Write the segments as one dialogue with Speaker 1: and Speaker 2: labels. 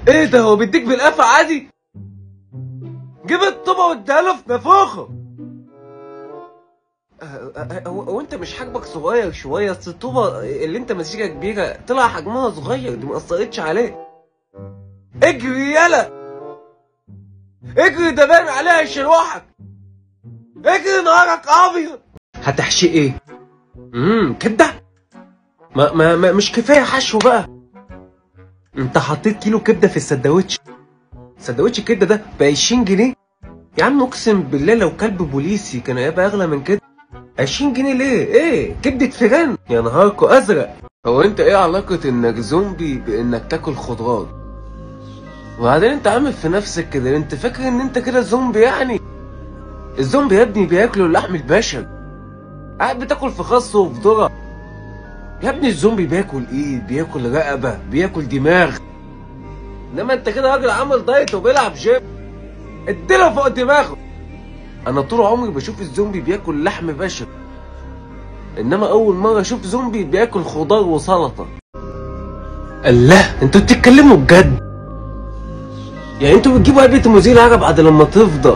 Speaker 1: ايه ده هو بيديك بالقفا عادي جيب الطوبة واديها له في نافوخه أه، أه، هو هو انت مش حجمك صغير شوية اصل الطوبة اللي انت ماسكها كبيرة طلع حجمها صغير دي ما اثرتش عليك اجري يلا اجري ده باين عليها شروحك اجري نهارك ابيض هتحشي ايه؟ امم كبده ما, ما, ما مش كفايه حشو بقى انت حطيت كيلو كبده في السندوتش سندوتش الكبده ده ب 20 جنيه يا عم اقسم بالله لو كلب بوليسي كان هيبقى اغلى من كده 20 جنيه ليه؟ ايه؟ كبده فيران يا نهاركو ازرق هو انت ايه علاقة انك زومبي بانك تاكل خضروات؟ وبعدين انت عامل في نفسك كده انت فاكر ان انت كده زومبي يعني الزومبي يا ابني بياكلوا اللحم البشري قاعد بتاكل في خس وفي ذره يا ابني الزومبي بياكل ايد بياكل رقبه بياكل دماغ انما انت كده راجل عامل دايت وبيلعب جيم اديله فوق دماغه انا طول عمري بشوف الزومبي بياكل لحم بشري انما اول مره اشوف زومبي بياكل خضار وسلطه الله انتوا بتتكلموا بجد يعني انتوا بتجيبوا علبه مزيل عرب بعد لما تفضى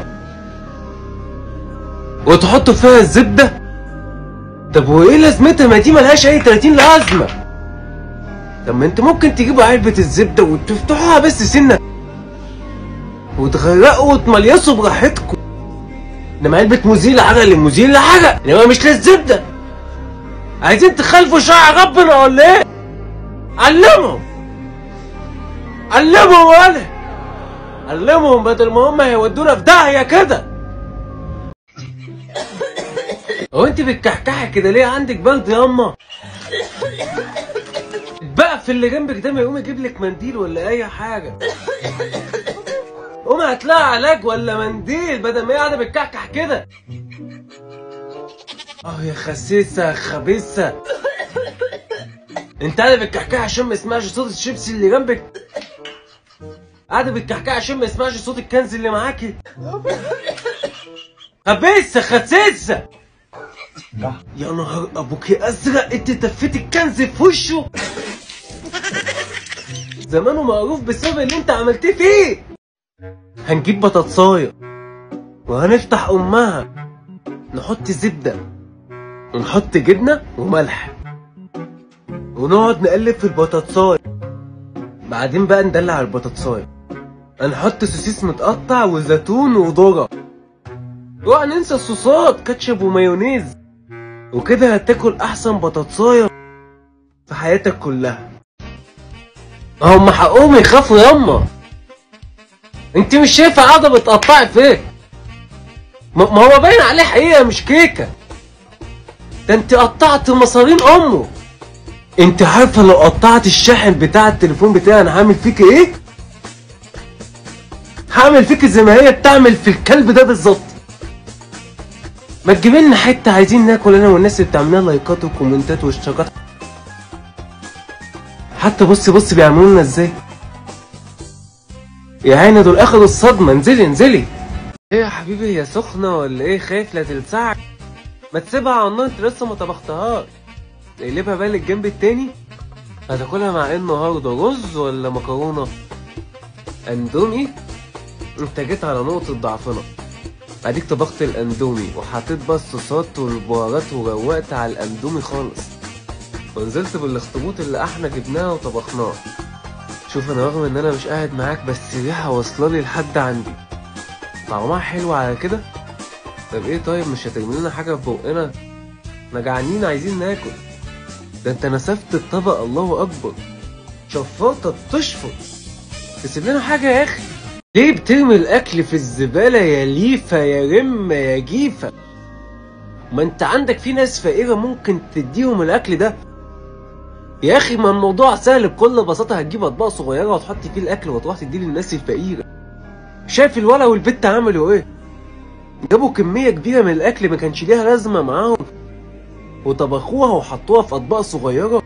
Speaker 1: وتحطوا فيها الزبده طب وايه لازمتها ما دي ملهاش اي 30 لازمه طب ما انتوا ممكن تجيبوا علبه الزبده وتفتحوها بس سنه وتغرقوا وتمليصوا براحتكم انما علبه مزيل عرق لمزيل عرق انما مش للزبده عايزين تخالفوا شرع ربنا ولا ايه علمهم علمهم ولا علمهم بدل ما هم هيودونا في داهيه كده هو انت بتكحكحي كده ليه عندك برد ياما بقى في اللي جنبك ده ما يقوم يجيب لك منديل ولا اي حاجه قوم هتلاقي علاج ولا منديل بدل ما هي قاعده بتكحكح كده اه يا خسيسه خبيثه انت قاعده بتكحكح عشان ما يسمعش صوت الشيبسي اللي جنبك قاعده بتكحكح عشان ما يسمعش صوت الكنز اللي معاكي خبيثه خسيسه يا نهار ابوك يا ازرق انت تفيت الكنز في وشه زمانه معروف بسبب اللي انت عملتيه فيه هنجيب بطاطسايه وهنفتح امها نحط زبده ونحط جبنه وملح ونقعد نقلب في البطاطسايه بعدين بقى ندلع البطاطسايه هنحط سوسيس متقطع وزيتون وذره اوعى ننسى الصوصات كاتشب ومايونيز وكده هتاكل احسن بطاطسايه في حياتك كلها هم حقهم يخافوا ياما انت مش شايفه قاعده بتقطعي فين ما ما هو باين عليه حقيقه مش كيكه ده انت قطعت مصارين امه انت عارفه لو قطعت الشاحن بتاع التليفون بتاعي انا هعمل فيك ايه هعمل فيك زي ما هي بتعمل في الكلب ده بالظبط ما تجيب لنا حته عايزين ناكل انا والناس اللي بتعمل لنا لايكات وكومنتات واشتراكات حتى بص بص بيعملوا لنا ازاي يا عيني دول اخدوا الصدمه انزلي انزلي ايه يا حبيبي هي سخنه ولا ايه خايف لا تلسعك ما تسيبها على النار انت لسه ما طبختهاش تقلبها بقى للجنب التاني هتاكلها مع ايه النهارده رز ولا مكرونه اندومي انت جيت على نقطه ضعفنا اديك طبخت الاندومي وحطيت بقى الصوصات والبهارات وروقت على الاندومي خالص ونزلت بالاخطبوط اللي احنا جبناه وطبخناه شوف انا رغم ان انا مش قاعد معاك بس الريحه واصله لي لحد عندي طعمها حلو على كده طب ايه طيب مش هترمي لنا حاجه في بقنا احنا جعانين عايزين ناكل ده انت نسفت الطبق الله اكبر شفاطه بتشفط تسيب لنا حاجه يا اخي ليه بترمي الاكل في الزباله يا ليفه يا رمه يا جيفه ما انت عندك في ناس فقيره ممكن تديهم الاكل ده يا اخي ما الموضوع سهل بكل بساطه هتجيب اطباق صغيره وتحط فيه الاكل وتروح تديه للناس الفقيره شايف الولا والبت عملوا ايه جابوا كميه كبيره من الاكل ما كانش ليها لازمه معاهم وطبخوها وحطوها في اطباق صغيره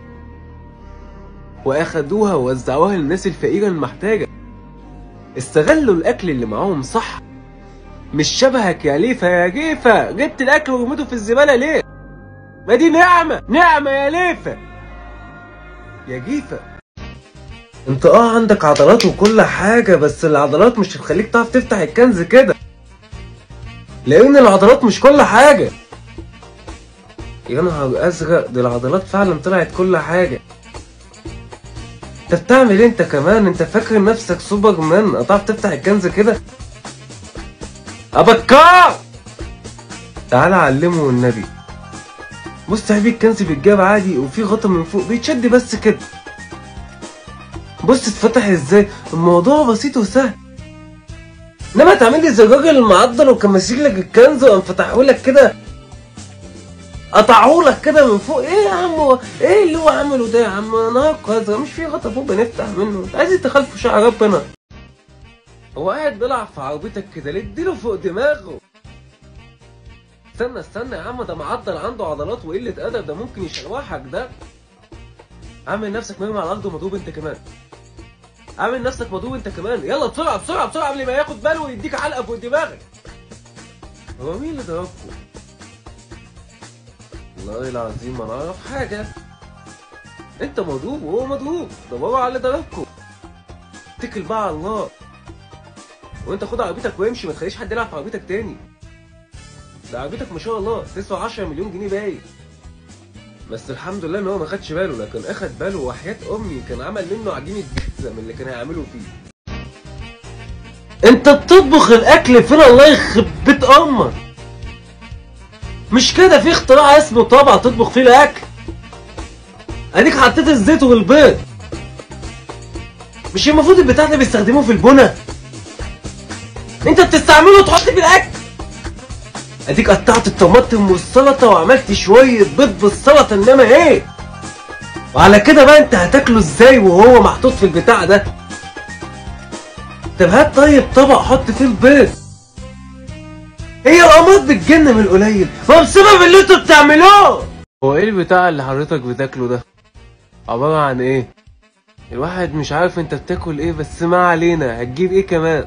Speaker 1: واخدوها ووزعوها للناس الفقيره المحتاجه استغلوا الاكل اللي معاهم صح مش شبهك يا ليفا يا جيفا جبت الاكل ورميته في الزباله ليه ما دي نعمه نعمه يا ليفا يا جيفا انت اه عندك عضلات وكل حاجة بس العضلات مش هتخليك تعرف تفتح الكنز كده لان العضلات مش كل حاجة يا نهار ازرق دي العضلات فعلا طلعت كل حاجة انت بتعمل ايه انت كمان انت فاكر نفسك سوبر مان هتعرف تفتح الكنز كده ابكار تعالى علمه والنبي بص يا حبيبي الكنز بيتجاب عادي وفي غطا من فوق بيتشد بس كده بص اتفتح ازاي الموضوع بسيط وسهل انما تعمل لي زي الراجل المعضل وكان ماسك لك الكنز وقام فتحه لك كده قطعه لك كده من فوق ايه يا عم هو ايه اللي هو عمله ده يا عم انا هذا مش في غطا فوق بنفتح منه انت عايز تخالفوا شعر ربنا هو قاعد بيلعب في عربيتك كده ليه اديله فوق دماغه استنى استنى يا عم ده معضل عنده عضلات وقلة أدب ده ممكن يشلوحك ده عامل نفسك مرمي على الأرض ومضروب أنت كمان عامل نفسك مضروب أنت كمان يلا بسرعة بسرعة بسرعة قبل ما ياخد باله ويديك علقة فوق دماغك هو مين اللي ضربكم؟ والله العظيم ما أنا أعرف حاجة أنت مضروب وهو مضروب دوروا على اللي ضربكم اتكل بقى على الله وأنت خد عربيتك وامشي ما تخليش حد يلعب في عربيتك تاني ده عربيتك ما شاء الله تسوى 10 مليون جنيه باين بس الحمد لله ان هو ما خدش باله لكن اخد باله وحياة امي كان عمل منه عجينة بيتزا من اللي كان هيعمله فيه انت بتطبخ الاكل فين الله يخرب بيت امك مش كده في اختراع اسمه طبع تطبخ فيه الاكل اديك حطيت الزيت والبيض مش المفروض البتاع ده بيستخدموه في البنا انت بتستعمله تحط في الاكل اديك قطعت الطماطم والسلطه وعملت شويه بيض بالسلطه انما ايه وعلى كده بقى انت هتاكله ازاي وهو محطوط في البتاع ده طب هات طيب طبق حط فيه البيض هي القماط بتجن من القليل ما بسبب اللي انتوا بتعملوه هو ايه البتاع اللي حضرتك بتاكله ده عبارة عن ايه الواحد مش عارف انت بتاكل ايه بس ما علينا هتجيب ايه كمان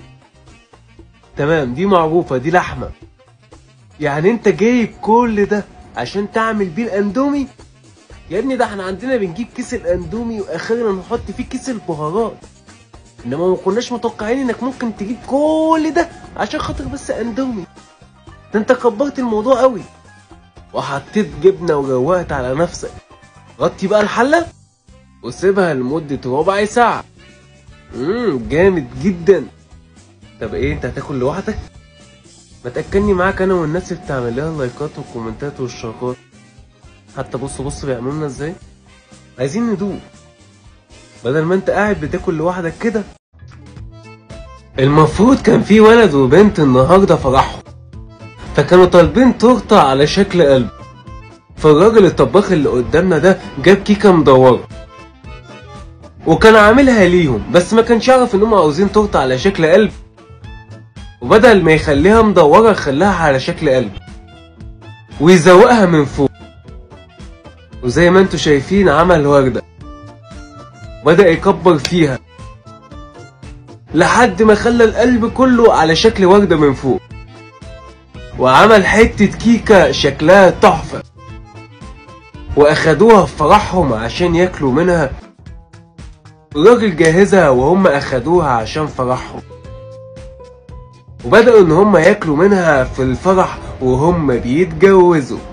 Speaker 1: تمام دي معروفة دي لحمة يعني انت جايب كل ده عشان تعمل بيه الاندومي يا ابني ده احنا عندنا بنجيب كيس الاندومي واخيرا نحط فيه كيس البهارات انما ما كناش متوقعين انك ممكن تجيب كل ده عشان خاطر بس اندومي ده انت كبرت الموضوع قوي وحطيت جبنه وروقت على نفسك غطي بقى الحله وسيبها لمده ربع ساعه امم جامد جدا طب ايه انت هتاكل لوحدك ما تاكلني معاك انا والناس اللي بتعمل لها اللايكات والكومنتات والاشتراكات حتى بص بص بيعملوا لنا ازاي عايزين ندوق بدل ما انت قاعد بتاكل لوحدك كده المفروض كان في ولد وبنت النهارده فرحهم فكانوا طالبين تورته على شكل قلب فالراجل الطباخ اللي قدامنا ده جاب كيكه مدوره وكان عاملها ليهم بس ما كانش يعرف انهم عاوزين تورته على شكل قلب وبدل ما يخليها مدوره خلاها على شكل قلب ويزوقها من فوق وزي ما انتوا شايفين عمل ورده بدأ يكبر فيها لحد ما خلى القلب كله على شكل وردة من فوق وعمل حتة كيكة شكلها تحفة وأخدوها في فرحهم عشان ياكلوا منها الراجل جهزها وهم أخدوها عشان فرحهم وبدأوا إن هم ياكلوا منها في الفرح وهم بيتجوزوا